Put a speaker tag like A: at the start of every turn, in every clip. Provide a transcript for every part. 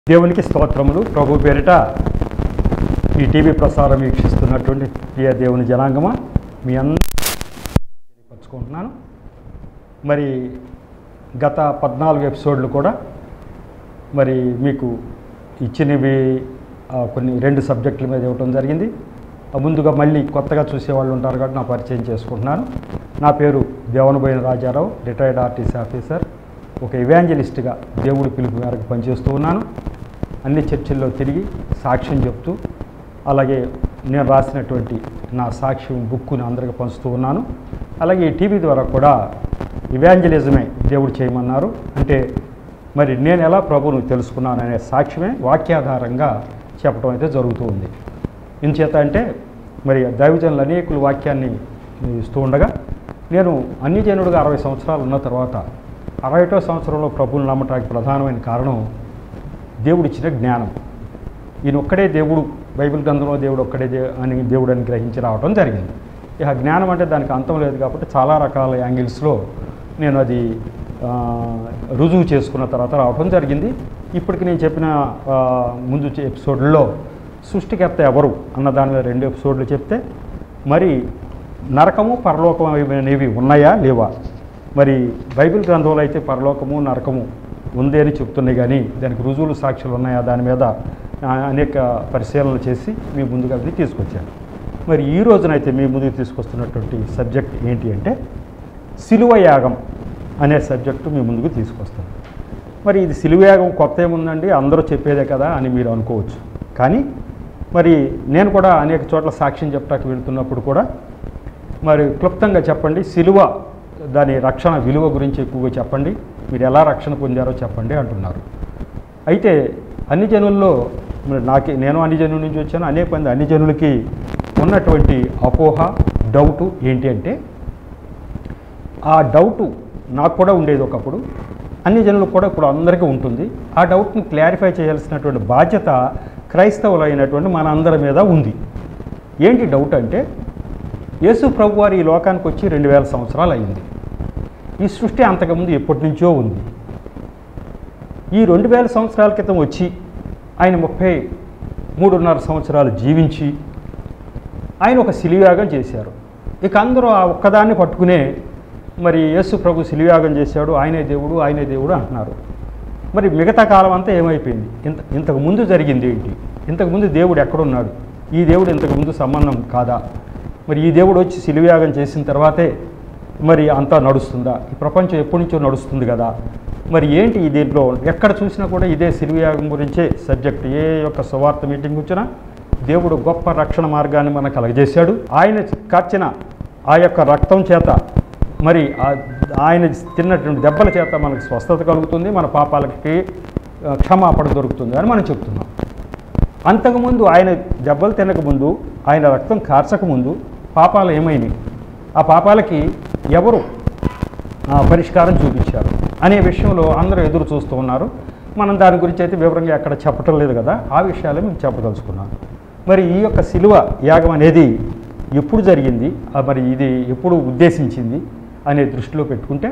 A: దేవునికి స్తోత్రములు ప్రభు పేరిట ఈ టీవీ ప్రసారం వీక్షిస్తున్నటువంటి ప్రియ దేవుని జనాంగమా మీ అందరూ తెలియపరుచుకుంటున్నాను మరి గత పద్నాలుగు ఎపిసోడ్లు కూడా మరి మీకు ఇచ్చినవి ఆ, కొన్ని రెండు సబ్జెక్టుల మీద ఇవ్వటం జరిగింది ఆ, ముందుగా మళ్ళీ కొత్తగా చూసేవాళ్ళు ఉంటారు కాబట్టి నా పరిచయం చేసుకుంటున్నాను నా పేరు Devanaboyina Rajarao retired RTC officer ఒక ఇవాంజలిస్ట్గా దేవుడి పిలుపు మేరకు పనిచేస్తూ ఉన్నాను అన్ని చర్చిల్లో తిరిగి సాక్ష్యం చెప్తూ అలాగే నేను రాసినటువంటి నా సాక్ష్యం బుక్కుని అందరికీ పంచుతూ ఉన్నాను అలాగే ఈ టీవీ ద్వారా కూడా ఇవాంజలిజమే దేవుడు చేయమన్నారు అంటే మరి నేను ఎలా ప్రభువును తెలుసుకున్నాను అనే సాక్ష్యమే వాక్యాధారంగా చెప్పడం అయితే జరుగుతూ ఉంది ఇంచేత అంటే మరి దైవజనులు అనేకులు వాక్యాన్ని ఇస్తూ ఉండగా నేను అన్ని జనుడుగా అరవై సంవత్సరాలు ఉన్న తర్వాత అరవై ఒకటో సంవత్సరంలో ప్రభువుని నమ్మటానికి ప్రధానమైన కారణం దేవుడిచ్చిన జ్ఞానం ఈయన ఒక్కడే దేవుడు బైబిల్ గ్రంథంలో దేవుడు ఒక్కడే దే అని దేవుడు అని గ్రహించి రావడం జరిగింది ఇక జ్ఞానం అంటే దానికి అంతం లేదు కాబట్టి చాలా రకాల యాంగిల్స్లో నేను అది ఆ, రుజువు చేసుకున్న తర్వాత రావడం జరిగింది ఇప్పటికి నేను చెప్పిన ఆ, ముందు చే- ఎపిసోడ్లలో సృష్టికర్త ఎవరు అన్న దాని మీద రెండు ఎపిసోడ్లు చెప్తే మరి నరకము పరలోకం అనేవి ఉన్నాయా లేవా మరి బైబిల్ గ్రంథంలో అయితే పరలోకము నరకము ఉంది అని చెప్తున్నాయి కానీ దానికి రుజువులు సాక్ష్యాలు ఉన్నాయా దాని మీద ఆ, అనేక పరిశీలనలు చేసి మీ ముందుగా అది తీసుకొచ్చాను మరి ఈ రోజునైతే మీ ముందుకు తీసుకొస్తున్నటువంటి సబ్జెక్ట్ ఏంటి అంటే సిలువ యాగం అనే సబ్జెక్టు మీ ముందుకు తీసుకొస్తాను మరి ఇది సిలువ యాగం కొత్త ఏముందండి అందరూ చెప్పేదే కదా అని మీరు అనుకోవచ్చు కానీ మరి నేను కూడా అనేక చోట్ల సాక్ష్యం చెప్పడానికి వెళ్తున్నప్పుడు కూడా మరి క్లుప్తంగా చెప్పండి సిలువ దాని రక్షణ విలువ గురించి ఎక్కువగా చెప్పండి మీరు ఎలా రక్షణ పొందారో చెప్పండి అంటున్నారు అయితే అన్ని జనుల్లో మరి నాకే నేను అన్ని జనుల నుంచి వచ్చాను అనేక మంది అన్ని జనులకి ఉన్నటువంటి అపోహ డౌటు ఏంటి అంటే ఆ డౌటు నాకు కూడా ఉండేది ఒకప్పుడు అన్ని జనులకు కూడా ఇప్పుడు అందరికీ ఉంటుంది ఆ డౌట్ని క్లారిఫై చేయాల్సినటువంటి బాధ్యత క్రైస్తవులు అయినటువంటి మన అందరి మీద ఉంది ఏంటి డౌట్ అంటే యేసు ప్రభు వారు ఈ లోకానికి వచ్చి రెండు వేల సంవత్సరాలు అయింది ఈ సృష్టి అంతకుముందు ఎప్పటి నుంచో ఉంది ఈ రెండు వేల సంవత్సరాల క్రితం వచ్చి ఆయన ముప్పై మూడున్నర సంవత్సరాలు జీవించి ఆయన ఒక శిలియాగం చేశారు ఇక అందరూ ఆ ఒక్కదాన్ని పట్టుకునే మరి యేసు ప్రభు శిలియాగం చేశాడు ఆయనే దేవుడు ఆయనే దేవుడు అంటున్నారు మరి మిగతా కాలం అంతా ఏమైపోయింది ఇంత ఇంతకు ముందు జరిగింది ఏంటి ఇంతకు ముందు దేవుడు ఎక్కడున్నాడు ఈ దేవుడు ఇంతకు ముందు సంబంధం కాదా మరి ఈ దేవుడు వచ్చి శిలియాగం చేసిన తర్వాతే మరి అంతా నడుస్తుందా ఈ ప్రపంచం ఎప్పటి నుంచో నడుస్తుంది కదా మరి ఏంటి ఈ దీంట్లో ఎక్కడ చూసినా కూడా ఇదే శిలువయాగం గురించే సబ్జెక్ట్ ఏ యొక్క సువార్త మీటింగ్ వచ్చినా దేవుడు గొప్ప రక్షణ మార్గాన్ని మనకు కలగజేశాడు ఆయన కార్చిన ఆ యొక్క రక్తం చేత మరి ఆ- ఆయన తిన్నటువంటి దెబ్బల చేత మనకు స్వస్థత కలుగుతుంది మన పాపాలకి ఆ, క్షమాపణ దొరుకుతుంది అని మనం చెప్తున్నాం అంతకుముందు ఆయన దెబ్బలు తినకముందు ఆయన రక్తం కార్చకముందు పాపాలు ఏమైనాయి ఆ పాపాలకి ఎవరు ఆ, పరిష్కారం చూపించారు అనే విషయంలో అందరూ ఎదురు చూస్తూ ఉన్నారు మనం దాని గురించి అయితే వివరంగా ఎక్కడ చెప్పటం లేదు కదా ఆ విషయాలే మేము చెప్పదలుచుకున్నాను మరి ఈ యొక్క శిలువ యాగం అనేది ఎప్పుడు జరిగింది ఆ, మరి ఇది ఎప్పుడు ఉద్దేశించింది అనే దృష్టిలో పెట్టుకుంటే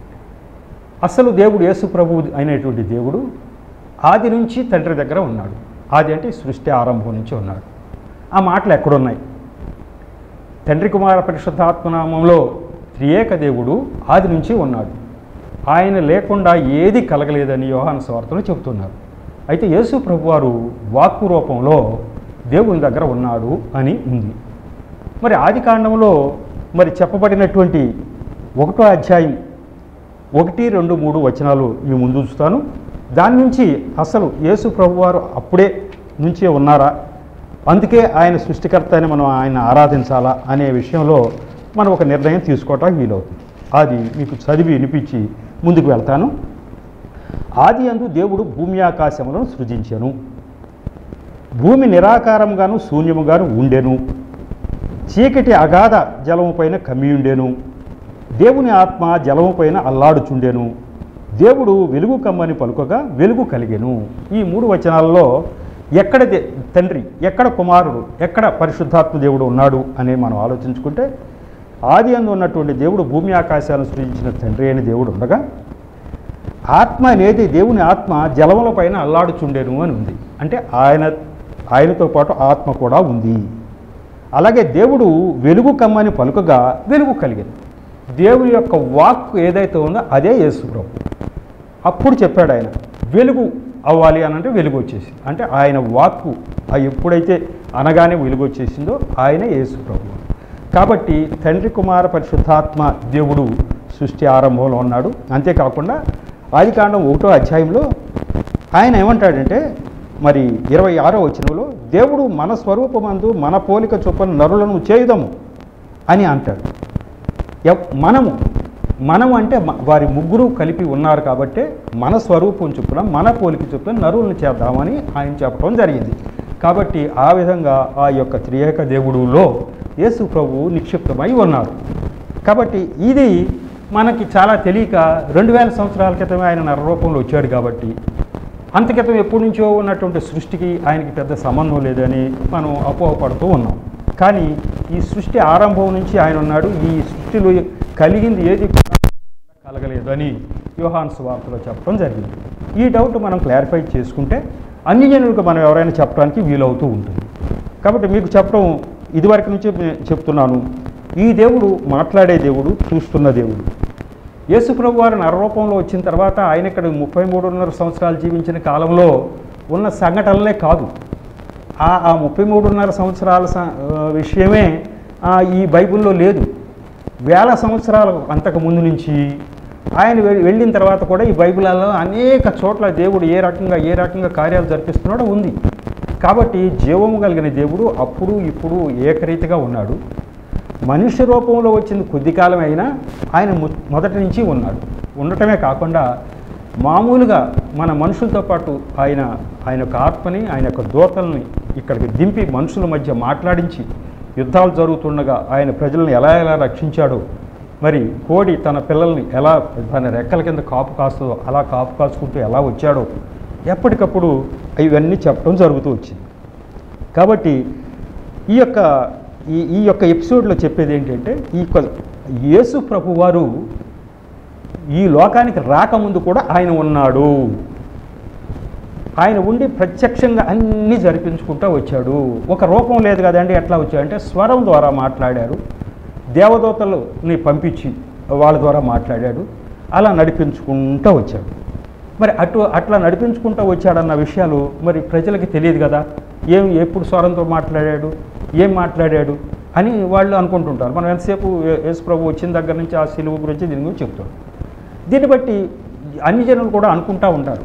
A: అసలు దేవుడు యేసు ప్రభు అయినటువంటి దేవుడు ఆది నుంచి తండ్రి దగ్గర ఉన్నాడు ఆది అంటే సృష్టి ఆరంభం నుంచి ఉన్నాడు ఆ మాటలు ఎక్కడున్నాయి తండ్రి కుమార పరిశుద్ధాత్మనామంలో త్రియేక దేవుడు ఆది నుంచి ఉన్నాడు ఆయన లేకుండా ఏది కలగలేదని యోహాను స్వార్థలు చెబుతున్నారు అయితే యేసు ప్రభువారు వాక్కు రూపంలో దేవుని దగ్గర ఉన్నాడు అని ఉంది మరి ఆది కాండంలో మరి చెప్పబడినటువంటి ఒకటో అధ్యాయం ఒకటి రెండు మూడు వచనాలు మీ ముందు ఉంచుతాను దాని నుంచి అసలు యేసు ప్రభువారు అప్పుడే నుంచే ఉన్నారా అందుకే ఆయన సృష్టికర్త అని మనం ఆయన ఆరాధించాలా అనే విషయంలో మనం ఒక నిర్ణయం తీసుకోవటానికి వీలవుతుంది అది మీకు చదివి వినిపించి ముందుకు వెళ్తాను ఆది అందు దేవుడు భూమి ఆకాశములను సృజించెను భూమి నిరాకారముగాను శూన్యముగాను ఉండెను చీకటి అగాధ జలము పైన కమ్మియుండెను దేవుని ఆత్మ జలము పైన అల్లాడుచుండెను దేవుడు వెలుగు కమ్మని పలుకగా వెలుగు కలిగెను ఈ మూడు వచనాలలో ఎక్కడ దే- తండ్రి ఎక్కడ కుమారుడు ఎక్కడ పరిశుద్ధాత్మ దేవుడు ఉన్నాడు అని మనం ఆలోచించుకుంటే ఆది అందు ఉన్నటువంటి దేవుడు భూమి ఆకాశాలను సృజించిన తండ్రి అయిన దేవుడు ఉండగా ఆత్మ అనేది దేవుని ఆత్మ జలముల పైన అల్లాడుచుండెను అని ఉంది అంటే ఆయన ఆయనతో పాటు ఆత్మ కూడా ఉంది అలాగే దేవుడు వెలుగు కమ్మని పలుకగా వెలుగు కలిగింది దేవుని యొక్క వాక్ ఏదైతే ఉందో అదే యేసు ప్రభు అప్పుడు చెప్పాడు ఆయన వెలుగు అవ్వాలి అని అంటే వెలుగు వచ్చేసి అంటే ఆయన వాక్కు ఆ ఎప్పుడైతే అనగానే వెలుగు వచ్చేసిందో ఆయన యేసు ప్రభు కాబట్టి తండ్రి కుమార పరిశుద్ధాత్మ దేవుడు సృష్టి ఆరంభంలో ఉన్నాడు అంతేకాకుండా ఆదికాండం ఒకటో అధ్యాయంలో ఆయన ఏమంటాడంటే మరి ఇరవై ఆరో వచనంలో దేవుడు మన స్వరూపమందు మన పోలిక చొప్పున నరులను చేయుదము అని అంటాడు ఎవ్- మనము మనం అంటే మ- వారి ముగ్గురు కలిపి ఉన్నారు కాబట్టి మన స్వరూపం చొప్పున మన పోలిక చొప్పున నరులను చేద్దామని ఆయన చెప్పడం జరిగింది కాబట్టి ఆ విధంగా ఆ యొక్క త్రియేక దేవుడులో యేసు ప్రభువు నిక్షిప్తమై ఉన్నారు కాబట్టి ఇది మనకి చాలా తెలియక రెండు వేల సంవత్సరాల క్రితమే ఆయన నరరూపంలో వచ్చాడు కాబట్టి అంత క్రితం ఎప్పటి నుంచో ఉన్నటువంటి సృష్టికి ఆయనకి పెద్ద సంబంధం లేదని మనం అపోహపడుతూ ఉన్నాం కానీ ఈ సృష్టి ఆరంభం నుంచి ఆయన ఉన్నాడు ఈ సృష్టిలో కలిగింది ఏది కూడా కలగలేదు అని యోహాన్ సువార్తలో చెప్పడం జరిగింది ఈ డౌట్ మనం క్లారిఫై చేసుకుంటే అన్ని జనులకు మనం ఎవరైనా చెప్పడానికి వీలవుతూ ఉంటుంది కాబట్టి మీకు చెప్పడం ఇదివరకు నుంచి నేను చెప్తున్నాను ఈ దేవుడు మాట్లాడే దేవుడు చూస్తున్న దేవుడు యేసుప్రభు వారు నరరూపంలో వచ్చిన తర్వాత ఆయన ఇక్కడ ముప్పై మూడున్నర సంవత్సరాలు జీవించిన కాలంలో ఉన్న సంఘటనలే కాదు ఆ ఆ ముప్పై మూడున్నర సంవత్సరాల స- ఆ, విషయమే ఆ, ఈ బైబిల్లో లేదు వేల సంవత్సరాల అంతకు ముందు నుంచి ఆయన వె- వెళ్ళిన తర్వాత కూడా ఈ బైబిల్లో అనేక చోట్ల దేవుడు ఏ రకంగా ఏ రకంగా కార్యాలు జరిపిస్తున్నాడో ఉంది కాబట్టి జీవము కలిగిన దేవుడు అప్పుడు ఇప్పుడు ఏకరీతిగా ఉన్నాడు మనుష్య రూపంలో వచ్చింది కొద్ది కాలం అయినా ఆయన ము- మొదటి నుంచి ఉన్నాడు ఉండటమే కాకుండా మామూలుగా మన మనుషులతో పాటు ఆయన ఆయన యొక్క ఆత్మని ఆయన యొక్క దూతల్ని ఇక్కడికి దింపి మనుషుల మధ్య మాట్లాడించి యుద్ధాలు జరుగుతుండగా ఆయన ప్రజలను ఎలా ఎలా రక్షించాడో మరి కోడి తన పిల్లల్ని ఎలా తన రెక్కల కింద కాపు కాస్తుందో అలా కాపు కాసుకుంటూ ఎలా వచ్చాడో ఎప్పటికప్పుడు ఇవన్నీ చెప్పడం జరుగుతూ వచ్చింది కాబట్టి ఈ యొక్క ఈ ఈ యొక్క ఎపిసోడ్లో చెప్పేది ఏంటంటే ఈ యొక్క యేసు ప్రభు వారు ఈ లోకానికి రాకముందు కూడా ఆయన ఉన్నాడు ఆయన ఉండి ప్రత్యక్షంగా అన్నీ జరిపించుకుంటూ వచ్చాడు ఒక రూపం లేదు కదండి ఎట్లా వచ్చాడంటే స్వరం ద్వారా మాట్లాడారు దేవదూతలని పంపించి వాళ్ళ ద్వారా మాట్లాడాడు అలా నడిపించుకుంటూ వచ్చాడు మరి అటు అట్లా నడిపించుకుంటూ వచ్చాడన్న విషయాలు మరి ప్రజలకి తెలియదు కదా ఏం ఎప్పుడు స్వరంతో మాట్లాడాడు ఏం మాట్లాడాడు అని వాళ్ళు అనుకుంటుంటారు మనం ఎంతసేపు ఏ- యేసు ప్రభు వచ్చిన దగ్గర నుంచి ఆ సిలువ గురించి దీని గురించి చెప్తాడు దీన్ని బట్టి అన్ని జనులు కూడా అనుకుంటూ ఉంటారు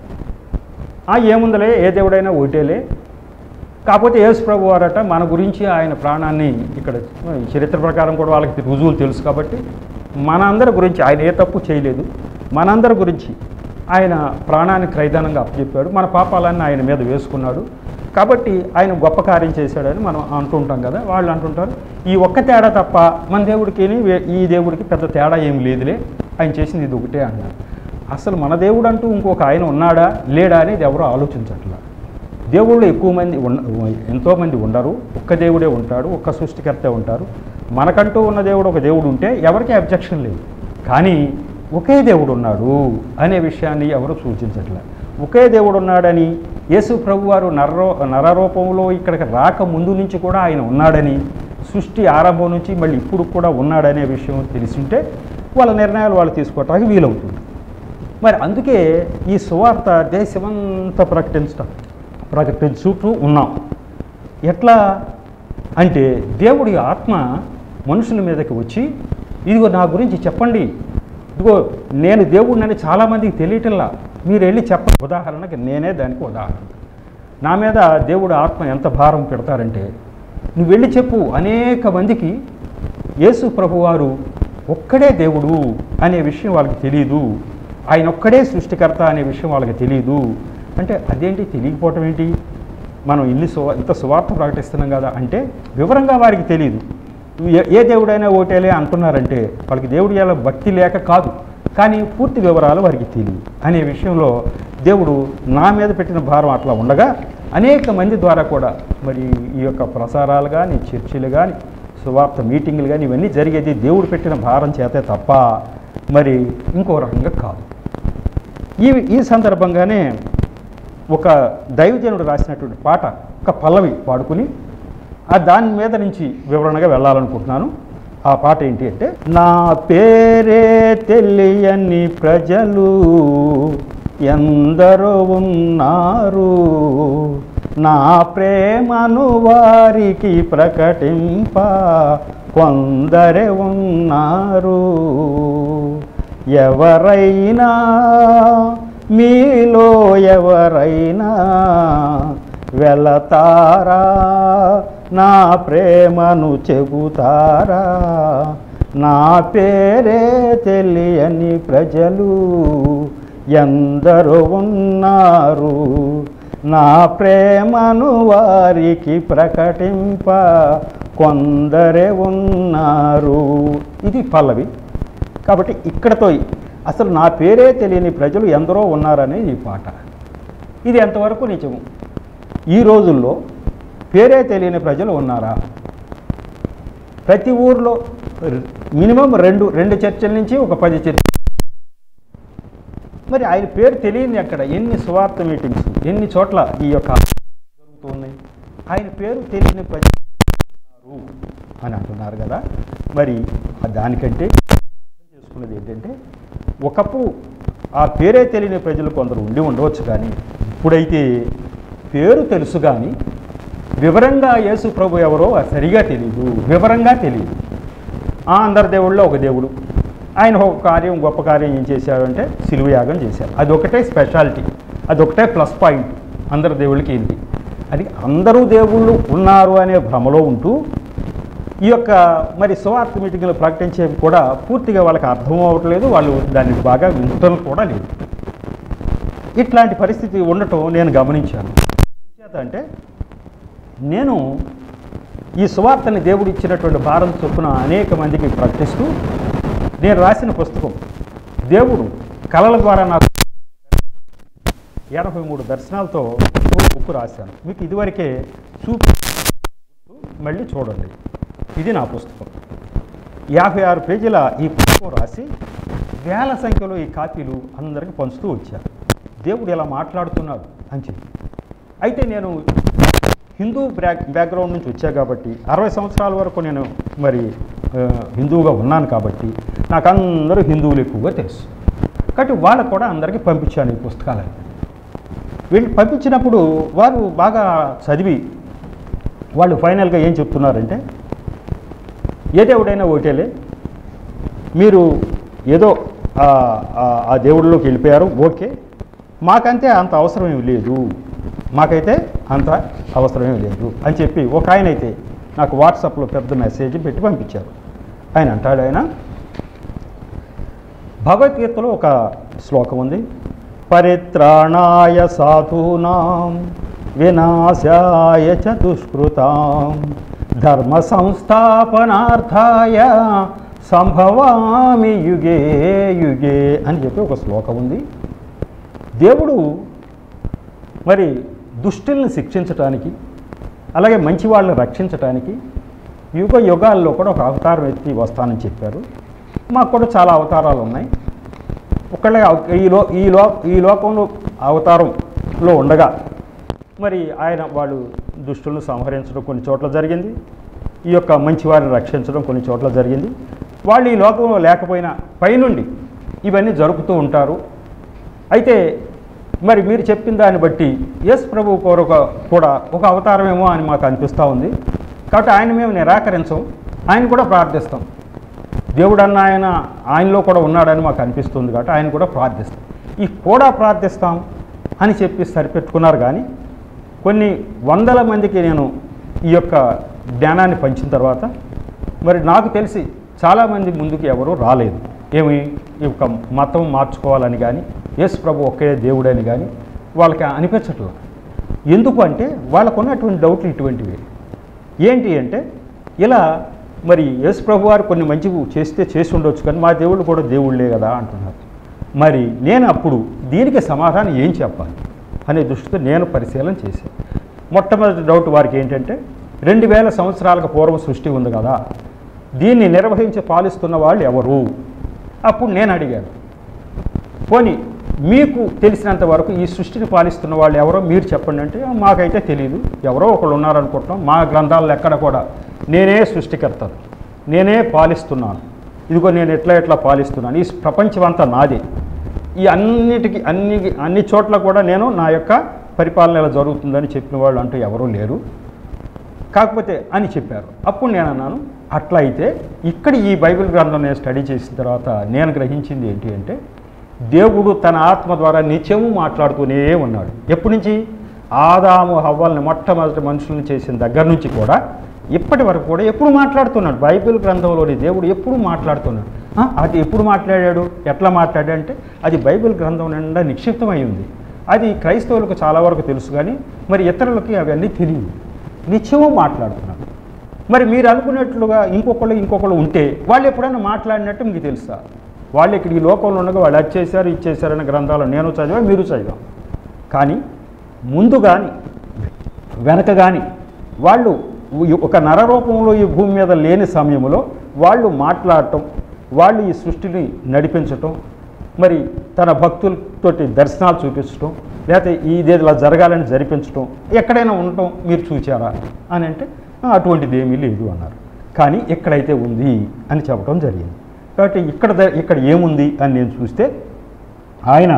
A: ఆ ఏముందలే ఏ దేవుడైనా ఒకటేలే కాకపోతే యేసు ప్రభు వారట మన గురించి ఆయన ప్రాణాన్ని ఇక్కడ ఈ చరిత్ర ప్రకారం కూడా వాళ్ళకి రుజువులు తెలుసు కాబట్టి మనందరి గురించి ఆయన ఏ తప్పు చేయలేదు మనందరి గురించి ఆయన ప్రాణాన్ని క్రైదానంగా అప్పచెప్పాడు మన పాపాలన్నీ ఆయన మీద వేసుకున్నాడు కాబట్టి ఆయన గొప్ప కార్యం చేశాడని మనం అంటుంటాం కదా వాళ్ళు అంటుంటారు ఈ ఒక్క తేడా తప్ప మన దేవుడికి ఈ దేవుడికి పెద్ద తేడా ఏం లేదులే ఆయన చేసింది ఇది ఒకటే అన్నారు అసలు మన దేవుడు అంటూ ఇంకొక ఆయన ఉన్నాడా లేడా అనేది ఎవరు ఆలోచించట్లా దేవుళ్ళు ఎక్కువ మంది ఉన్న ఎంతోమంది ఉండరు ఒక్క దేవుడే ఉంటాడు ఒక్క సృష్టికర్తే ఉంటారు మనకంటూ ఉన్న దేవుడు ఒక దేవుడు ఉంటే ఎవరికి అబ్జెక్షన్ లేదు కానీ ఒకే దేవుడు ఉన్నాడు అనే విషయాన్ని ఎవరు సూచించట్లే ఒకే దేవుడు ఉన్నాడని యేసు ప్రభు వారు నరరో నరరూపంలో ఇక్కడికి రాక ముందు నుంచి కూడా ఆయన ఉన్నాడని సృష్టి ఆరంభం నుంచి మళ్ళీ ఇప్పుడు కూడా ఉన్నాడనే విషయం తెలిసింటే వాళ్ళ నిర్ణయాలు వాళ్ళు తీసుకోవటానికి వీలవుతుంది మరి అందుకే ఈ సువార్త దేశమంతా ప్రకటించటం ప్రకటించుతూ ఉన్నాం ఎట్లా అంటే దేవుడి ఆత్మ మనుషుల మీదకి వచ్చి ఇదిగో నా గురించి చెప్పండి ఇదిగో నేను దేవుడినని చాలామందికి తెలియటంలా మీరు వెళ్ళి చెప్ప ఉదాహరణకి నేనే దానికి ఉదాహరణ నా మీద దేవుడు ఆత్మ ఎంత భారం పెడతారంటే నువ్వు వెళ్ళి చెప్పు అనేక మందికి యేసు ప్రభువారు ఒక్కడే దేవుడు అనే విషయం వాళ్ళకి తెలియదు ఆయన ఒక్కడే సృష్టికర్త అనే విషయం వాళ్ళకి తెలియదు అంటే అదేంటి తెలియకపోవటం ఏంటి మనం ఇన్ని సువా ఇంత సువార్త ప్రకటిస్తున్నాం కదా అంటే వివరంగా వారికి తెలియదు ఏ- ఏ దేవుడైనా ఓటేలే అంటున్నారంటే వాళ్ళకి దేవుడి ఎలా భక్తి లేక కాదు కానీ పూర్తి వివరాలు వారికి తెలియదు అనే విషయంలో దేవుడు నా మీద పెట్టిన భారం అట్లా ఉండగా అనేక మంది ద్వారా కూడా మరి ఈ యొక్క ప్రసారాలు కానీ చర్చిలు కానీ సువార్త మీటింగులు కానీ ఇవన్నీ జరిగేది దేవుడు పెట్టిన భారం చేతే తప్ప మరి ఇంకో రకంగా కాదు ఈ ఈ సందర్భంగానే ఒక దైవజనుడు రాసినటువంటి పాట ఒక పల్లవి పాడుకుని ఆ దాని మీద నుంచి వివరణగా వెళ్ళాలనుకుంటున్నాను ఆ పాట ఏంటి అంటే నా పేరే తెలియని ప్రజలు ఎందరో ఉన్నారు నా ప్రేమను వారికి ప్రకటింప కొందరే ఉన్నారు ఎవరైనా మీలో ఎవరైనా వెళతారా నా ప్రేమను చెబుతారా నా పేరే తెలియని ప్రజలు ఎందరో ఉన్నారు నా ప్రేమను వారికి ప్రకటింప కొందరే ఉన్నారు ఇది పల్లవి కాబట్టి ఇక్కడతో అసలు నా పేరే తెలియని ప్రజలు ఎందరో ఉన్నారనే ఈ పాట ఇది ఎంతవరకు నిజము ఈ రోజుల్లో పేరే తెలియని ప్రజలు ఉన్నారా ప్రతి ఊర్లో మినిమం రెండు రెండు చర్చల నుంచి ఒక పది చర్చ మరి ఆయన పేరు తెలియని అక్కడ ఎన్ని స్వార్థ మీటింగ్స్ ఎన్ని చోట్ల ఈ యొక్క జరుగుతూ ఉన్నాయి ఆయన పేరు తెలియని ప్రజలు ఉన్నారు అని అంటున్నారు కదా మరి ఆ దానికంటే అర్థం చేసుకున్నది ఏంటంటే ఒకప్పుడు ఆ పేరే తెలియని ప్రజలు కొందరు ఉండి ఉండవచ్చు కానీ ఇప్పుడైతే పేరు తెలుసు కానీ వివరంగా యేసు ప్రభు ఎవరో అది సరిగా తెలియదు వివరంగా తెలియదు ఆ అందరి దేవుళ్ళలో ఒక దేవుడు ఆయన ఒక కార్యం గొప్ప కార్యం ఏం చేశారు అంటే సిలువ యాగం చేశారు అది ఒకటే స్పెషాలిటీ అది ఒకటే ప్లస్ పాయింట్ అందరి దేవుళ్ళకి ఏంటి అది అందరూ దేవుళ్ళు ఉన్నారు అనే భ్రమలో ఉంటూ ఈ యొక్క మరి సువార్త మీటింగ్లు ప్రకటించేవి కూడా పూర్తిగా వాళ్ళకి అర్థం అవ్వట్లేదు వాళ్ళు దాన్ని బాగా వింటం కూడా లేదు ఇట్లాంటి పరిస్థితి ఉండటం నేను గమనించాను చేత అంటే నేను ఈ సువార్తని దేవుడు ఇచ్చినటువంటి భారం చొప్పున అనేక మందికి ప్రకటిస్తూ నేను రాసిన పుస్తకం దేవుడు కళల ద్వారా నాకు ఎనభై మూడు దర్శనాలతో ఒక బుక్ రాశాను మీకు ఇదివరకే చూపి మళ్ళీ చూడండి ఇది నా పుస్తకం యాభై ఆరు పేజీల ఈ పుస్తకం రాసి వేల సంఖ్యలో ఈ కాపీలు అందరికీ పంచుతూ వచ్చారు దేవుడు ఇలా మాట్లాడుతున్నాడు అని చెప్పి అయితే నేను హిందూ బ్యాక్ బ్యాక్గ్రౌండ్ నుంచి వచ్చా కాబట్టి అరవై సంవత్సరాల వరకు నేను మరి ఆ, హిందువుగా ఉన్నాను కాబట్టి నాకు అందరూ హిందువులు ఎక్కువగా తెలుసు కాబట్టి వాళ్ళకు కూడా అందరికీ పంపించాను ఈ పుస్తకాలని వీళ్ళు పంపించినప్పుడు వారు బాగా చదివి వాళ్ళు ఫైనల్గా ఏం చెప్తున్నారంటే ఏ దేవుడైనా ఒకటేలే మీరు ఏదో ఆ- ఆ- ఆ దేవుడిలోకి వెళ్ళిపోయారు ఓకే మాకంతే అంత అవసరం ఏమి లేదు మాకైతే అంత అవసరం ఏమి లేదు అని చెప్పి ఒక ఆయన అయితే నాకు వాట్సాప్లో పెద్ద మెసేజ్ పెట్టి పంపించారు ఆయన అంటాడు ఆయన భగవద్గీతలో ఒక శ్లోకం ఉంది పరిత్రాణాయ సాధూనాం వినాశాయ చ దుష్కృతాం ధర్మ సంస్థాపనార్థాయ సంభవామి యుగే యుగే అని చెప్పి ఒక శ్లోకం ఉంది దేవుడు మరి దుష్టుల్ని శిక్షించటానికి అలాగే మంచి వాళ్ళని రక్షించటానికి యుగ యుగాల్లో కూడా ఒక అవతారం ఎత్తి వస్తానని చెప్పారు మాకు కూడా చాలా అవతారాలు ఉన్నాయి ఒకళ్ళ ఈ లో ఈ లో ఈ లోకంలో అవతారంలో ఉండగా మరి ఆయన వాళ్ళు దుష్టులను సంహరించడం కొన్ని చోట్ల జరిగింది ఈ యొక్క మంచి వారిని రక్షించడం కొన్ని చోట్ల జరిగింది వాళ్ళు ఈ లోకంలో లేకపోయినా పైనుండి ఇవన్నీ జరుపుతూ ఉంటారు అయితే మరి మీరు చెప్పిన దాన్ని బట్టి ఎస్ ప్రభు కొరక కూడా ఒక అవతారమేమో అని మాకు అనిపిస్తూ ఉంది కాబట్టి ఆయన మేము నిరాకరించం ఆయన కూడా ప్రార్థిస్తాం దేవుడు అన్న ఆయన ఆయనలో కూడా ఉన్నాడని మాకు అనిపిస్తుంది కాబట్టి ఆయన కూడా ప్రార్థిస్తాం ఈ కూడా ప్రార్థిస్తాం అని చెప్పి సరిపెట్టుకున్నారు కానీ కొన్ని వందల మందికి నేను ఈ యొక్క జ్ఞానాన్ని పంచిన తర్వాత మరి నాకు తెలిసి చాలామంది ముందుకు ఎవరు రాలేదు ఏమి ఈ యొక్క మతం మార్చుకోవాలని కానీ యేసు ప్రభు ఒకే దేవుడని కానీ వాళ్ళకి అనిపించట్లేదు ఎందుకు అంటే వాళ్ళకు ఉన్నటువంటి డౌట్లు ఇటువంటివి ఏంటి అంటే ఇలా మరి యేసు ప్రభు వారు కొన్ని మంచివి చేస్తే చేసి ఉండొచ్చు కానీ మా దేవుళ్ళు కూడా దేవుళ్ళే కదా అంటున్నారు మరి నేను అప్పుడు దీనికి సమాధానం ఏం చెప్పాలి అనే దృష్టితో నేను పరిశీలన చేశాను మొట్టమొదటి డౌట్ వారికి ఏంటంటే రెండు వేల సంవత్సరాలకు పూర్వం సృష్టి ఉంది కదా దీన్ని నిర్వహించి పాలిస్తున్న వాళ్ళు ఎవరు అప్పుడు నేను అడిగాను పోనీ మీకు తెలిసినంత వరకు ఈ సృష్టిని పాలిస్తున్న వాళ్ళు ఎవరో మీరు చెప్పండి అంటే "ఆ, మాకైతే తెలియదు ఎవరో ఒకళ్ళు ఉన్నారనుకుంటున్నాం మా గ్రంథాల్లో ఎక్కడ కూడా నేనే సృష్టికర్తను నేనే పాలిస్తున్నాను ఇదిగో నేను ఎట్లా ఎట్లా పాలిస్తున్నాను ఈ ప్రపంచం అంతా నాదే ఈ అన్నిటికీ అన్ని అన్ని చోట్ల కూడా నేను నా యొక్క పరిపాలన ఎలా జరుగుతుందని చెప్పిన వాళ్ళు అంటూ ఎవరూ లేరు కాకపోతే అని చెప్పారు అప్పుడు నేను అన్నాను అట్లా అయితే ఇక్కడ ఈ బైబిల్ గ్రంథం నేను స్టడీ చేసిన తర్వాత నేను గ్రహించింది ఏంటి అంటే దేవుడు తన ఆత్మ ద్వారా నిత్యము మాట్లాడుతూనే ఉన్నాడు ఎప్పటి నుంచి ఆదాము హవ్వల్ని మొట్టమొదటి మనుషులను చేసిన దగ్గర నుంచి కూడా ఇప్పటి వరకు కూడా ఎప్పుడు మాట్లాడుతున్నాడు బైబిల్ గ్రంథంలోని దేవుడు ఎప్పుడు మాట్లాడుతున్నాడు ఆ, అది ఎప్పుడు మాట్లాడాడు ఎట్లా మాట్లాడాడు అంటే అది బైబిల్ గ్రంథం నిండా నిక్షిప్తమై ఉంది అది క్రైస్తవులకు చాలా వరకు తెలుసు కానీ మరి ఇతరులకి అవన్నీ తెలియదు నిత్యము మాట్లాడుతున్నాడు మరి మీరు అనుకున్నట్లుగా ఇంకొకళ్ళు ఇంకొకళ్ళు ఉంటే వాళ్ళు ఎప్పుడైనా మాట్లాడినట్టు మీకు తెలుసా వాళ్ళు ఇక్కడ ఈ లోకంలో ఉండగా వాళ్ళు అది చేశారు ఇది చేశారనే గ్రంథాలు నేను చదివా మీరు చదివాం కానీ ముందు కానీ వెనక కానీ వాళ్ళు ఈ- ఒక నరరూపంలో ఈ భూమి మీద లేని సమయంలో వాళ్ళు మాట్లాడటం వాళ్ళు ఈ సృష్టిని నడిపించటం మరి తన భక్తులతోటి దర్శనాలు చూపించటం లేకపోతే ఇది ఇలా జరగాలని జరిపించటం ఎక్కడైనా ఉండటం మీరు చూచారా అని అంటే "ఆ, అటువంటిది ఏమీ లేదు అన్నారు కానీ ఎక్కడైతే ఉంది అని చెప్పడం జరిగింది కాబట్టి ఇక్కడ ద- ఇక్కడ ఏముంది అని నేను చూస్తే ఆయన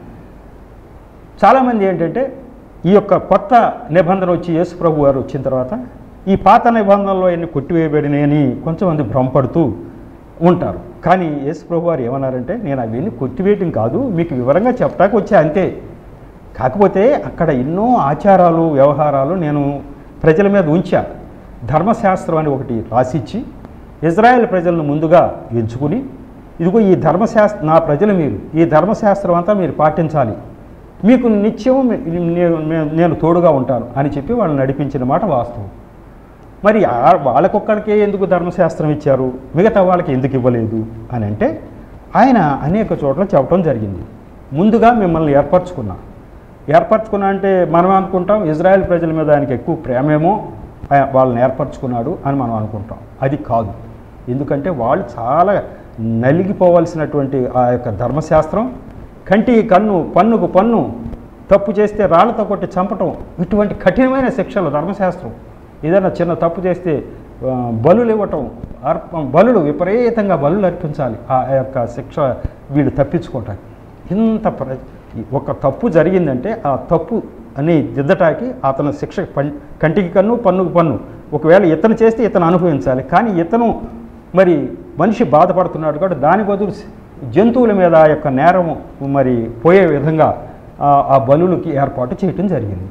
A: చాలామంది ఏంటంటే ఈ యొక్క కొత్త నిబంధన వచ్చి యేసు ప్రభు వారు వచ్చిన తర్వాత ఈ పాత నిబంధనలో ఎన్ని కొట్టివేయబడినాయని కొంచెంమంది భ్రమపడుతూ ఉంటారు కానీ యేసు ప్రభు వారు ఏమన్నారంటే నేను అవన్నీ కొట్టివేయటం కాదు మీకు వివరంగా చెప్పడానికి వచ్చా అంతే కాకపోతే అక్కడ ఎన్నో ఆచారాలు వ్యవహారాలు నేను ప్రజల మీద ఉంచా ధర్మశాస్త్రం అని ఒకటి రాసిచ్చి ఇజ్రాయెల్ ప్రజలను ముందుగా ఎంచుకుని ఇదిగో ఈ ధర్మశాస్త్ర నా ప్రజలు మీరు ఈ ధర్మశాస్త్రం అంతా మీరు పాటించాలి మీకు నిత్యం మే- నేను మే- నేను తోడుగా ఉంటాను అని చెప్పి వాళ్ళు నడిపించిన మాట వాస్తవం మరి ఆ- వాళ్ళకొక్కడికే ఎందుకు ధర్మశాస్త్రం ఇచ్చారు మిగతా వాళ్ళకి ఎందుకు ఇవ్వలేదు అని అంటే ఆయన అనేక చోట్ల చెప్పడం జరిగింది ముందుగా మిమ్మల్ని ఏర్పరచుకున్నా ఏర్పరచుకున్నా అంటే మనం అనుకుంటాం ఇజ్రాయెల్ ప్రజల మీద ఆయనకి ఎక్కువ ప్రేమేమో ఆయన వాళ్ళని ఏర్పరచుకున్నాడు అని మనం అనుకుంటాం అది కాదు ఎందుకంటే వాళ్ళు చాలా నలిగిపోవలసినటువంటి ఆ యొక్క ధర్మశాస్త్రం కంటికి కన్ను పన్నుకు పన్ను తప్పు చేస్తే రాళ్లతో కొట్టి చంపటం ఇటువంటి కఠినమైన శిక్షలు ధర్మశాస్త్రం ఏదైనా చిన్న తప్పు చేస్తే ఆ, బలులు ఇవ్వటం అర్ప బలులు విపరీతంగా బలులు అర్పించాలి ఆ యొక్క శిక్ష వీళ్ళు తప్పించుకోవటానికి ఇంత ప్ర ఒక తప్పు జరిగిందంటే ఆ తప్పు అని దిద్దటానికి అతను శిక్ష పం కంటికి కన్ను పన్నుకు పన్ను ఒకవేళ ఇతను చేస్తే ఇతను అనుభవించాలి కానీ ఇతను మరి మనిషి బాధపడుతున్నాడు కాబట్టి దాని బదులు జంతువుల మీద ఆ యొక్క నేరం మరి పోయే విధంగా ఆ- ఆ బలులకి ఏర్పాటు చేయటం జరిగింది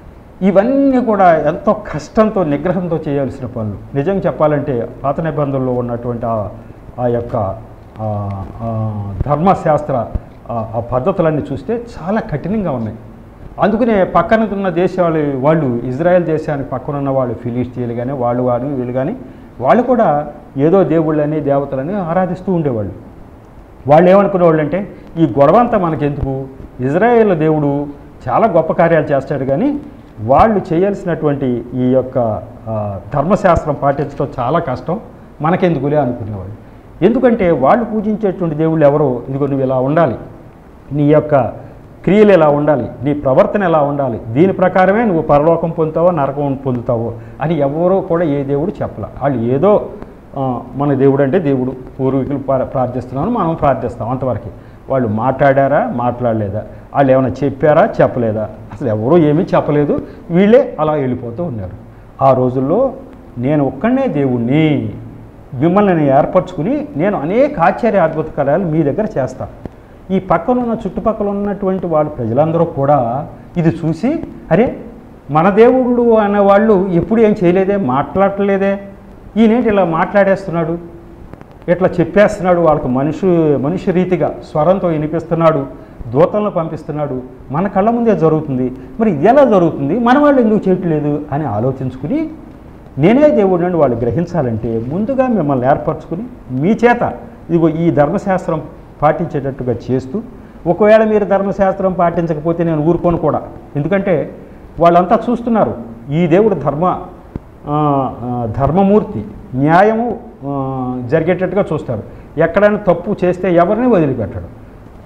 A: ఇవన్నీ కూడా ఎంతో కష్టంతో నిగ్రహంతో చేయాల్సిన పనులు నిజం చెప్పాలంటే పాత నిబంధనలో ఉన్నటువంటి ఆ ఆ యొక్క ఆ, ఆ ధర్మశాస్త్ర ఆ- ఆ పద్ధతులన్నీ చూస్తే చాలా కఠినంగా ఉన్నాయి అందుకనే పక్కన ఉన్న దేశాలు వాళ్ళు ఇజ్రాయెల్ దేశానికి పక్కన ఉన్న వాళ్ళు ఫిలిస్టీన్లు కానీ వాళ్ళు కానీ వీళ్ళు కానీ వాళ్ళు కూడా ఏదో దేవుళ్ళని దేవతలని ఆరాధిస్తూ ఉండేవాళ్ళు వాళ్ళు ఏమనుకునేవాళ్ళు అంటే ఈ గొడవ అంతా మనకెందుకు ఇజ్రాయేల్ దేవుడు చాలా గొప్ప కార్యాలు చేస్తాడు కానీ వాళ్ళు చేయాల్సినటువంటి ఈ యొక్క ఆ, ధర్మశాస్త్రం పాటించడం చాలా కష్టం మనకెందుకులే అనుకునేవాళ్ళు ఎందుకంటే వాళ్ళు పూజించేటువంటి దేవుళ్ళు ఎవరో ఇదిగో నువ్వు ఇలా ఉండాలి నీ యొక్క క్రియలు ఎలా ఉండాలి నీ ప్రవర్తన ఎలా ఉండాలి దీని ప్రకారమే నువ్వు పరలోకం పొందుతావో నరకం పొందుతావో అని ఎవరో కూడా ఏ దేవుడు చెప్పలే వాళ్ళు ఏదో ఆ, మన దేవుడు అంటే దేవుడు పూర్వీకులు ప్రా- ప్రార్థిస్తున్నాను మనం ప్రార్థిస్తాం అంతవరకు వాళ్ళు మాట్లాడారా మాట్లాడలేదా వాళ్ళు ఏమైనా చెప్పారా చెప్పలేదా అసలు ఎవరూ ఏమీ చెప్పలేదు వీళ్ళే అలా వెళ్ళిపోతూ ఉన్నారు ఆ రోజుల్లో నేను ఒక్కడనే దేవుణ్ణి మిమ్మల్ని నేను ఏర్పరచుకుని నేను అనేక ఆశ్చర్య అద్భుత కార్యాలు మీ దగ్గర చేస్తాను ఈ పక్కన ఉన్న చుట్టుపక్కల ఉన్నటువంటి వాళ్ళ ప్రజలందరూ కూడా ఇది చూసి అరే మన దేవుళ్ళు అనే వాళ్ళు ఎప్పుడు ఏం చేయలేదే మాట్లాడలేదే ఈయనేంటి ఇలా మాట్లాడేస్తున్నాడు ఇట్లా చెప్పేస్తున్నాడు వాళ్ళకి మనిషి మనిషి రీతిగా స్వరంతో వినిపిస్తున్నాడు దూతలను పంపిస్తున్నాడు మన కళ్ళ ముందే జరుగుతుంది మరి ఇది ఎలా జరుగుతుంది మన వాళ్ళు ఎందుకు చేయట్లేదు అని ఆలోచించుకుని నేనే దేవుడు అని వాళ్ళు గ్రహించాలంటే ముందుగా మిమ్మల్ని ఏర్పరచుకుని మీ చేత ఇదిగో ఈ ధర్మశాస్త్రం పాటించేటట్టుగా చేస్తూ ఒకవేళ మీరు ధర్మశాస్త్రం పాటించకపోతే నేను ఊరుకోను కూడా ఎందుకంటే వాళ్ళంతా చూస్తున్నారు ఈ దేవుడు ధర్మ ఆ, ఆ, ధర్మమూర్తి న్యాయము ఆ, జరిగేటట్టుగా చూస్తాడు ఎక్కడైనా తప్పు చేస్తే ఎవరిని వదిలిపెట్టడు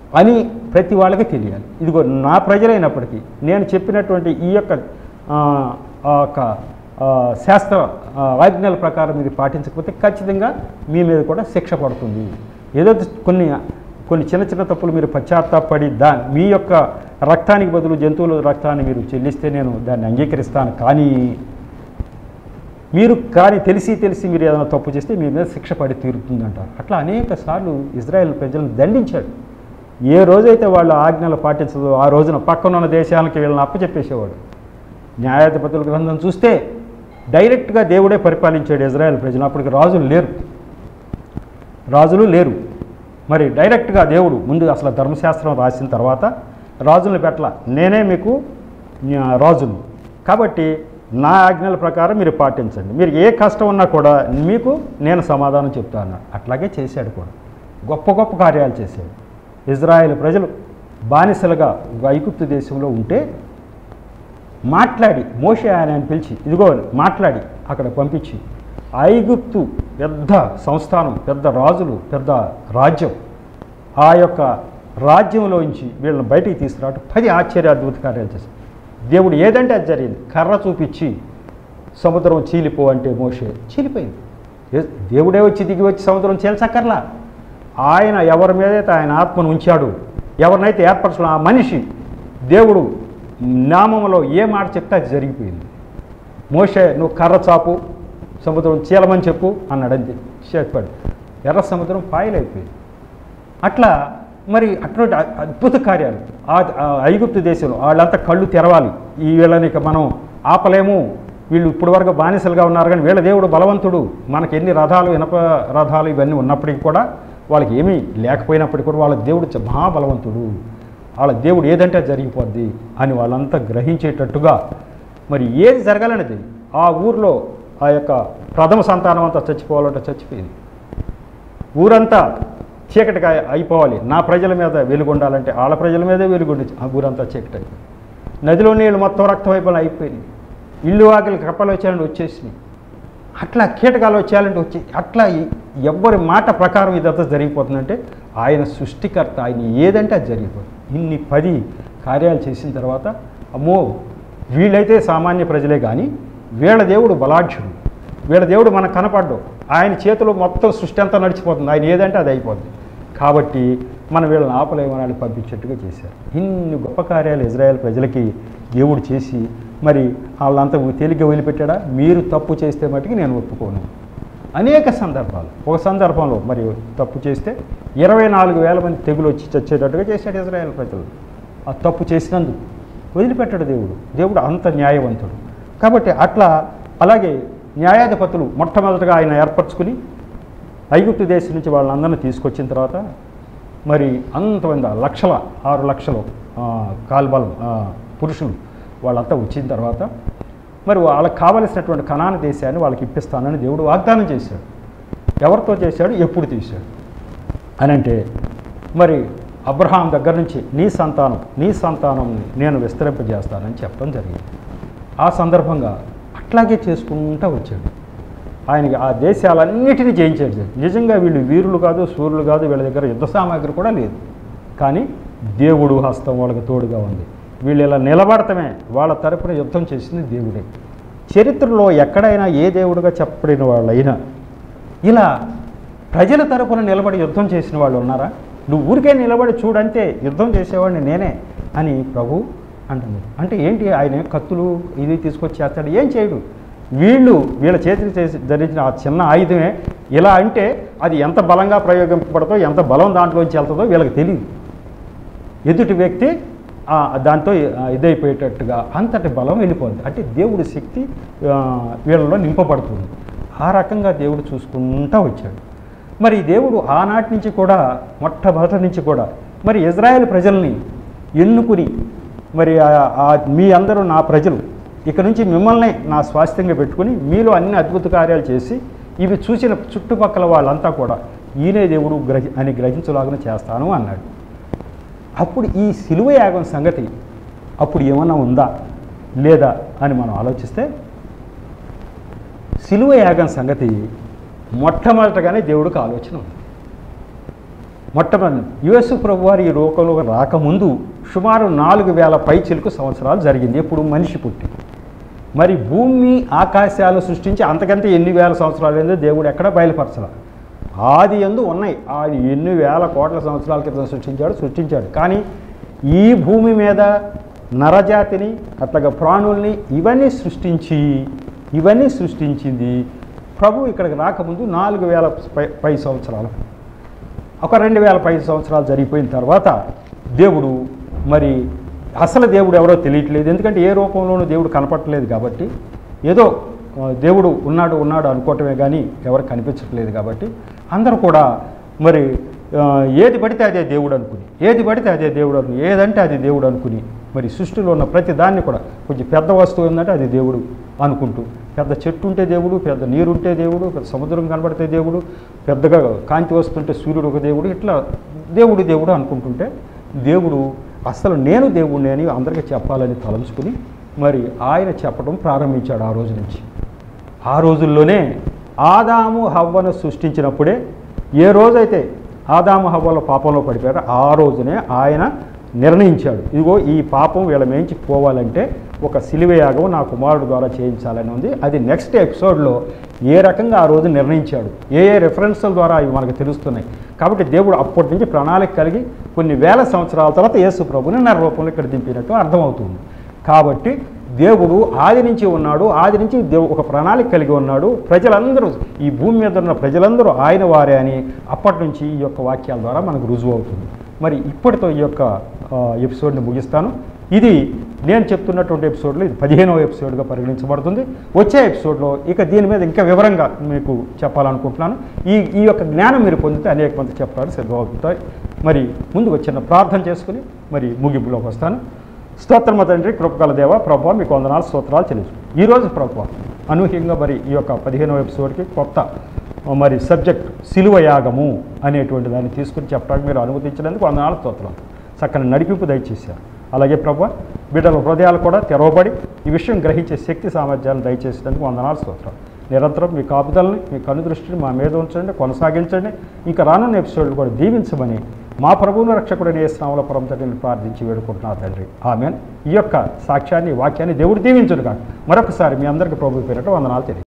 A: అని ప్రతి వాళ్ళకి తెలియాలి ఇదిగో నా ప్రజలైనప్పటికీ నేను చెప్పినటువంటి ఈ యొక్క ఆ, ఆ యొక్క ఆ, శాస్త్ర ఆ, ఆజ్ఞల ప్రకారం మీరు పాటించకపోతే ఖచ్చితంగా మీ మీద కూడా శిక్ష పడుతుంది ఏదో కొన్ని కొన్ని చిన్న చిన్న తప్పులు మీరు పశ్చాత్తాపడి దా మీ యొక్క రక్తానికి బదులు జంతువుల రక్తాన్ని మీరు చెల్లిస్తే నేను దాన్ని అంగీకరిస్తాను కానీ మీరు కానీ తెలిసి తెలిసి మీరు ఏదైనా తప్పు చేస్తే మీ మీద శిక్ష పడి తీరుతుందంటారు అట్లా అనేక సార్లు ఇజ్రాయెల్ ప్రజలను దండించాడు ఏ రోజైతే వాళ్ళు ఆజ్ఞలు పాటించదో ఆ రోజున పక్కన ఉన్న దేశాలకి వీళ్ళని అప్పచెప్పేసేవాడు న్యాయాధిపతుల గ్రంథం చూస్తే డైరెక్ట్గా దేవుడే పరిపాలించాడు ఇజ్రాయెల్ ప్రజలు అప్పటికి రాజులు లేరు రాజులు లేరు మరి డైరెక్ట్గా దేవుడు ముందు అసలు ధర్మశాస్త్రం రాసిన తర్వాత రాజులను పెట్టల నేనే మీకు న్యా- రాజును కాబట్టి నా ఆజ్ఞల ప్రకారం మీరు పాటించండి మీరు ఏ కష్టం ఉన్నా కూడా మీకు నేను సమాధానం చెప్తా అన్నాడు అట్లాగే చేశాడు కూడా గొప్ప గొప్ప కార్యాలు చేశాడు ఇజ్రాయెల్ ప్రజలు బానిసలుగా ఐగుప్తు దేశంలో ఉంటే మాట్లాడి మోషే ఆయన ఆయన పిలిచి ఇదిగో మాట్లాడి అక్కడ పంపించి ఐగుప్తు పెద్ద సంస్థానం పెద్ద రాజులు పెద్ద రాజ్యం ఆ యొక్క రాజ్యంలోంచి వీళ్ళని బయటికి తీసుకురావటం పది ఆశ్చర్య అద్భుత కార్యాలు చేశారు దేవుడు ఏదంటే అది జరిగింది కర్ర చూపించి సముద్రం చీలిపో అంటే మోషే చీలిపోయింది ఏ- దేవుడే వచ్చి దిగి వచ్చి సముద్రం చీల్చక్కర్లా ఆయన ఎవరి మీదైతే ఆయన ఆత్మను ఉంచాడు ఎవరినైతే ఏర్పరచడం ఆ మనిషి దేవుడు నామంలో ఏ మాట చెప్తే అది జరిగిపోయింది మోషే నువ్వు కర్ర చాపు సముద్రం చీలమని చెప్పు అన్నాడు అంతే చెప్పాడు ఎర్ర సముద్రం పాయలైపోయింది అట్లా మరి అటువంటి అ- అద్భుత కార్యాలు ఆ ఆ ఐగుప్తు దేశంలో వాళ్ళంతా కళ్ళు తెరవాలి ఈ వీళ్ళని ఇక మనం ఆపలేము వీళ్ళు ఇప్పుడు వరకు బానిసలుగా ఉన్నారు కానీ వీళ్ళ దేవుడు బలవంతుడు మనకి ఎన్ని రథాలు ఇనప రథాలు ఇవన్నీ ఉన్నప్పటికీ కూడా వాళ్ళకి ఏమీ లేకపోయినప్పటికీ కూడా వాళ్ళ దేవుడు చ- మహాబలవంతుడు వాళ్ళ దేవుడు ఏదంటే అది జరిగిపోద్ది అని వాళ్ళంతా గ్రహించేటట్టుగా మరి ఏది జరగాలనేది ఆ ఊర్లో ఆ యొక్క ప్రథమ సంతానం అంతా చచ్చిపోవాలంటే చచ్చిపోయింది ఊరంతా చీకటిగా అయిపోవాలి నా ప్రజల మీద వెలుగుండాలంటే వాళ్ళ ప్రజల మీదే వెలుగుండి ఆ ఊరంతా చీకటి అయిపోయింది నదిలో నీళ్ళు మొత్తం రక్తం అయిపోయి అయిపోయింది ఇల్లు వాకిలి కప్పలు వచ్చాయంటే వచ్చేసినాయి అట్లా కీటకాలు వచ్చేయాలంటే వచ్చి అట్లా ఎ- ఎవ్వరి మాట ప్రకారం ఇదంతా జరిగిపోతుందంటే ఆయన సృష్టికర్త ఆయన ఏదంటే అది జరిగిపోతుంది ఇన్ని పది కార్యాలు చేసిన తర్వాత అమ్మో వీళ్ళైతే సామాన్య ప్రజలే కానీ వీళ్ళ దేవుడు బలాఢ్యుడు వీళ్ళ దేవుడు మనకు కనపడ్డు ఆయన చేతిలో మొత్తం సృష్టి అంతా నడిచిపోతుంది ఆయన ఏదంటే అది అయిపోతుంది కాబట్టి మనం వీళ్ళని ఆపలేమని వాళ్ళు పంపించేట్టుగా చేశారు ఇన్ని గొప్ప కార్యాలు ఇజ్రాయెల్ ప్రజలకి దేవుడు చేసి మరి వాళ్ళంతా తేలిగ్గా వదిలిపెట్టాడా మీరు తప్పు చేస్తే మటుకు నేను ఒప్పుకోను అనేక సందర్భాలు ఒక సందర్భంలో మరి తప్పు చేస్తే ఇరవై నాలుగు వేల మంది తెగులు వచ్చి చచ్చేటట్టుగా చేశాడు ఇజ్రాయెల్ ప్రజలు ఆ తప్పు చేసినందుకు వదిలిపెట్టాడు దేవుడు దేవుడు అంత న్యాయవంతుడు కాబట్టి అట్లా అలాగే న్యాయాధిపతులు మొట్టమొదటగా ఆయన ఏర్పరచుకుని ఐగుప్తు దేశం నుంచి వాళ్ళందరినీ తీసుకొచ్చిన తర్వాత మరి అంతమంది ఆ లక్షల ఆరు లక్షలు ఆ, కాల్బలం ఆ, పురుషులు వాళ్ళంతా వచ్చిన తర్వాత మరి వాళ్ళకి కావలసినటువంటి కణాన దేశాన్ని వాళ్ళకి ఇప్పిస్తానని దేవుడు వాగ్దానం చేశాడు ఎవరితో చేశాడు ఎప్పుడు తీశాడు అని అంటే మరి అబ్రహాం దగ్గర నుంచి నీ సంతానం నీ సంతానం నేను విస్తరింపజేస్తానని చెప్పడం జరిగింది ఆ సందర్భంగా అట్లాగే చేసుకుంటూ వచ్చాడు ఆయనకి ఆ దేశాలన్నిటినీ జయించాడు నిజంగా వీళ్ళు వీరులు కాదు సూర్యులు కాదు వీళ్ళ దగ్గర యుద్ధ సామాగ్రి కూడా లేదు కానీ దేవుడు హస్తం వాళ్ళకి తోడుగా ఉంది వీళ్ళు ఇలా నిలబడటమే వాళ్ళ తరపున యుద్ధం చేసింది దేవుడే చరిత్రలో ఎక్కడైనా ఏ దేవుడుగా చెప్పబడిన వాళ్ళైనా ఇలా ప్రజల తరపున నిలబడి యుద్ధం చేసిన వాళ్ళు ఉన్నారా నువ్వు ఊరికే నిలబడి చూడంతే యుద్ధం చేసేవాడిని నేనే అని ప్రభు అంటుంది అంటే ఏంటి ఆయన కత్తులు ఇది తీసుకొచ్చి చేస్తాడు ఏం చేయడు వీళ్ళు వీళ్ళ చేతికి చేసి ధరించిన ఆ చిన్న ఆయుధమే ఇలా అంటే అది ఎంత బలంగా ప్రయోగింపబడతో ఎంత బలం దాంట్లోంచి వెళ్తుందో వీళ్ళకి తెలియదు ఎదుటి వ్యక్తి ఆ, దాంతో ఆ, ఇదైపోయేటట్టుగా అంతటి బలం వెళ్ళిపోతుంది అంటే దేవుడి శక్తి ఆ, వీళ్ళలో నింపబడుతుంది ఆ రకంగా దేవుడు చూసుకుంటూ వచ్చాడు మరి ఈ దేవుడు ఆనాటి నుంచి కూడా మొట్టమొదటి నుంచి కూడా మరి ఇజ్రాయెల్ ప్రజల్ని ఎన్నుకుని మరి ఆ- ఆ మీ అందరూ నా ప్రజలు ఇక నుంచి మిమ్మల్ని నా స్వాస్థ్యంగా పెట్టుకుని మీలో అన్ని అద్భుత కార్యాలు చేసి ఇవి చూసిన చుట్టుపక్కల వాళ్ళంతా కూడా ఈయనే దేవుడు గ్రహి అని గ్రహించలాగా చేస్తాను అన్నాడు అప్పుడు ఈ సిలువ యాగం సంగతి అప్పుడు ఏమన్నా ఉందా లేదా అని మనం ఆలోచిస్తే సిలువ యాగం సంగతి మొట్టమొదటగానే దేవుడికి ఆలోచన ఉంది మొట్టమొదటి యేసు ప్రభు వారు ఈ లోకంలో రాకముందు సుమారు నాలుగు వేల పైచిలకు సంవత్సరాలు జరిగింది ఎప్పుడు మనిషి పుట్టి మరి భూమి ఆకాశాలు సృష్టించి అంతకంటే ఎన్ని వేల సంవత్సరాలు ఏందో దేవుడు ఎక్కడ బయలుపరచల ఆది ఎందు ఉన్నాయి ఆది ఎన్ని వేల కోట్ల సంవత్సరాల క్రితం సృష్టించాడు సృష్టించాడు కానీ ఈ భూమి మీద నరజాతిని అట్లాగా ప్రాణుల్ని ఇవన్నీ సృష్టించి ఇవన్నీ సృష్టించింది ప్రభు ఇక్కడికి రాకముందు నాలుగు వేల పై పై సంవత్సరాలు ఒక రెండు వేల పై సంవత్సరాలు జరిగిపోయిన తర్వాత దేవుడు మరి అసలు దేవుడు ఎవరో తెలియట్లేదు ఎందుకంటే ఏ రూపంలోనూ దేవుడు కనపడట్లేదు కాబట్టి ఏదో ఆ, దేవుడు ఉన్నాడు ఉన్నాడు అనుకోవటమే కానీ ఎవరు కనిపించట్లేదు కాబట్టి అందరూ కూడా మరి ఆ, ఏది పడితే అదే దేవుడు అనుకుని ఏది పడితే అదే దేవుడు అనుకుని ఏదంటే అది దేవుడు అనుకుని మరి సృష్టిలో ఉన్న ప్రతి దాన్ని కూడా కొంచెం పెద్ద వస్తువు ఏంటంటే అది దేవుడు అనుకుంటూ పెద్ద చెట్టు ఉంటే దేవుడు పెద్ద నీరు ఉంటే దేవుడు పెద్ద సముద్రం కనబడితే దేవుడు పెద్దగా కాంతి వస్తుంటే సూర్యుడు ఒక దేవుడు ఇట్లా దేవుడు దేవుడు అనుకుంటుంటే దేవుడు అసలు నేను దేవుడిని అని అందరికీ చెప్పాలని తలంచుకుని మరి ఆయన చెప్పడం ప్రారంభించాడు ఆ రోజు నుంచి ఆ రోజుల్లోనే ఆదాము హవ్వను సృష్టించినప్పుడే ఏ రోజైతే ఆదాము హవ్వల పాపంలో పడిపోయారో ఆ రోజునే ఆయన నిర్ణయించాడు ఇదిగో ఈ పాపం వీళ్ళ మేంచి పోవాలంటే ఒక సిలివయాగం నా కుమారుడు ద్వారా చేయించాలని ఉంది అది నెక్స్ట్ ఎపిసోడ్లో ఏ రకంగా ఆ రోజు నిర్ణయించాడు ఏ ఏ రెఫరెన్స్ల ద్వారా అవి మనకు తెలుస్తున్నాయి కాబట్టి దేవుడు అప్పటి నుంచి ప్రణాళిక కలిగి కొన్ని వేల సంవత్సరాల తర్వాత యేసు ప్రభుని నర రూపంలో ఇక్కడ దింపినట్టు అర్థమవుతుంది కాబట్టి దేవుడు ఆది నుంచి ఉన్నాడు ఆది నుంచి దేవు ఒక ప్రణాళిక కలిగి ఉన్నాడు ప్రజలందరూ ఈ భూమి మీద ఉన్న ప్రజలందరూ ఆయన వారే అని అప్పటి నుంచి ఈ యొక్క వాక్యాల ద్వారా మనకు రుజువు అవుతుంది మరి ఇప్పటితో ఈ యొక్క ఆ, ఎపిసోడ్ని ముగిస్తాను ఇది నేను చెప్తున్నటువంటి ఎపిసోడ్లో ఇది పదిహేనవ ఎపిసోడ్గా పరిగణించబడుతుంది వచ్చే ఎపిసోడ్లో ఇక దీని మీద ఇంకా వివరంగా మీకు చెప్పాలనుకుంటున్నాను ఈ ఈ యొక్క జ్ఞానం మీరు పొందితే అనేక మంది చెప్పడానికి సిద్ధమవుతాయి మరి ముందుకు వచ్చిన ప్రార్థన చేసుకుని మరి ముగింపులోకి వస్తాను స్తోత్రమ తండ్రి కృపగల దేవ ప్రభావ మీకు వందనాలు స్తోత్రాలు చెల్లించు ఈరోజు ప్రభావ అనూహ్యంగా మరి ఈ యొక్క పదిహేనవ ఎపిసోడ్కి కొత్త మరి సబ్జెక్ట్ సిలువ యాగము అనేటువంటి దాన్ని తీసుకుని చెప్పడానికి మీరు అనుమతించినందుకు వందనాలు స్తోత్రాలు చక్కని నడిపింపు దయచేశారు అలాగే ప్రభు బిడ్డల హృదయాలు కూడా తెరవబడి ఈ విషయం గ్రహించే శక్తి సామర్థ్యాలను దయచేసేందుకు వందనాలు స్తోత్రాలు నిరంతరం మీ కాపుదలని మీ కనుదృష్టిని మా మీద ఉంచండి కొనసాగించండి ఇంకా రానున్న ఎపిసోడ్లు కూడా దీవించమని మా ప్రభువును రక్షకుడని ఏ స్నామల పరంతటిని ప్రార్థించి వేడుకుంటున్నా తండ్రి ఆమెన్ ఈ యొక్క సాక్ష్యాన్ని వాక్యాన్ని దేవుడు దీవించుడుగా మరొకసారి మీ అందరికీ ప్రభు పేరట వందనాలు తెలియదు